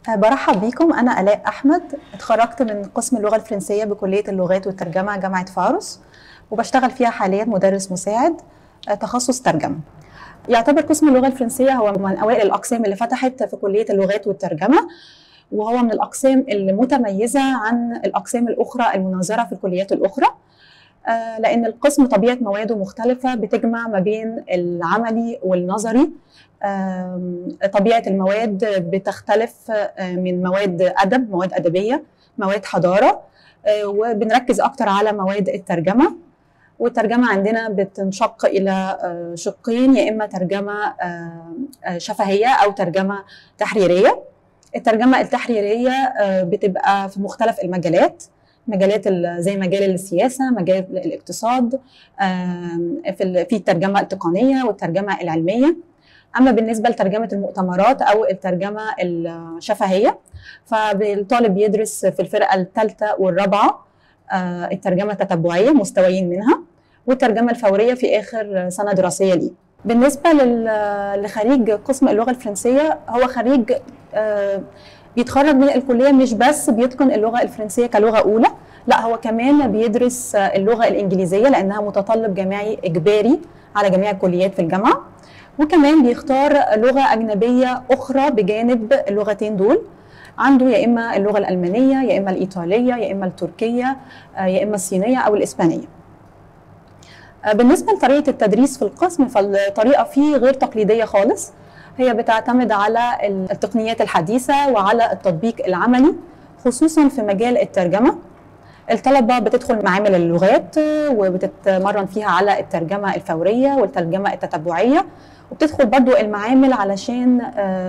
برحب بيكم أنا آلاء أحمد اتخرجت من قسم اللغة الفرنسية بكلية اللغات والترجمة جامعة فاروس وبشتغل فيها حاليا مدرس مساعد تخصص ترجمة يعتبر قسم اللغة الفرنسية هو من أوائل الأقسام اللي فتحت في كلية اللغات والترجمة وهو من الأقسام المتميزة عن الأقسام الأخرى المناظرة في الكليات الأخرى لأن القسم طبيعة مواده مختلفة بتجمع ما بين العملي والنظري طبيعة المواد بتختلف من مواد أدب مواد أدبية مواد حضارة وبنركز أكتر على مواد الترجمة والترجمة عندنا بتنشق إلى شقين يا إما ترجمة شفهية أو ترجمة تحريرية الترجمة التحريرية بتبقى في مختلف المجالات مجالات زي مجال السياسة مجال الاقتصاد في الترجمة التقنية والترجمة العلمية أما بالنسبة لترجمة المؤتمرات أو الترجمة الشفهية فالطالب يدرس في الفرقة الثالثة والرابعة الترجمة التتبعية مستويين منها والترجمة الفورية في آخر سنة دراسية ليه بالنسبة لخريج قسم اللغة الفرنسية هو خريج بيتخرج من الكلية مش بس بيتقن اللغة الفرنسية كلغة أولى لا هو كمان بيدرس اللغة الإنجليزية لأنها متطلب جامعي إجباري على جميع الكليات في الجامعة وكمان بيختار لغة أجنبية أخرى بجانب اللغتين دول عنده يا إما اللغة الألمانية يا إما الإيطالية يا إما التركية يا إما الصينية أو الإسبانية بالنسبة لطريقة التدريس في القسم فالطريقة فيه غير تقليدية خالص هي بتعتمد على التقنيات الحديثة وعلى التطبيق العملي خصوصا في مجال الترجمة الطلبة بتدخل معامل اللغات وبتتمرن فيها على الترجمة الفورية والترجمة التتبعية وبتدخل برضو المعامل علشان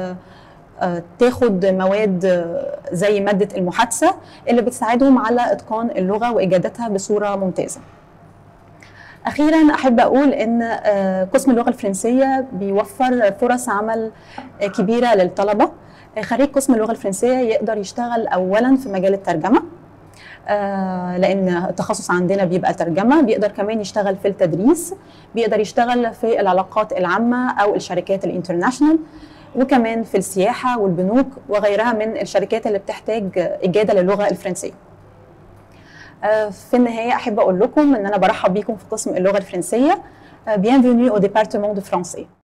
تاخد مواد زي مادة المحادثة اللي بتساعدهم على إتقان اللغة وإجادتها بصورة ممتازة اخيرا احب اقول ان قسم اللغه الفرنسيه بيوفر فرص عمل كبيره للطلبه خريج قسم اللغه الفرنسيه يقدر يشتغل اولا في مجال الترجمه لان التخصص عندنا بيبقى ترجمه بيقدر كمان يشتغل في التدريس بيقدر يشتغل في العلاقات العامه او الشركات الانترناشونال وكمان في السياحه والبنوك وغيرها من الشركات اللي بتحتاج اجاده للغه الفرنسيه في النهاية أحب أقول لكم أن أنا برحب بيكم في قسم اللغة الفرنسية Bienvenue au département de français.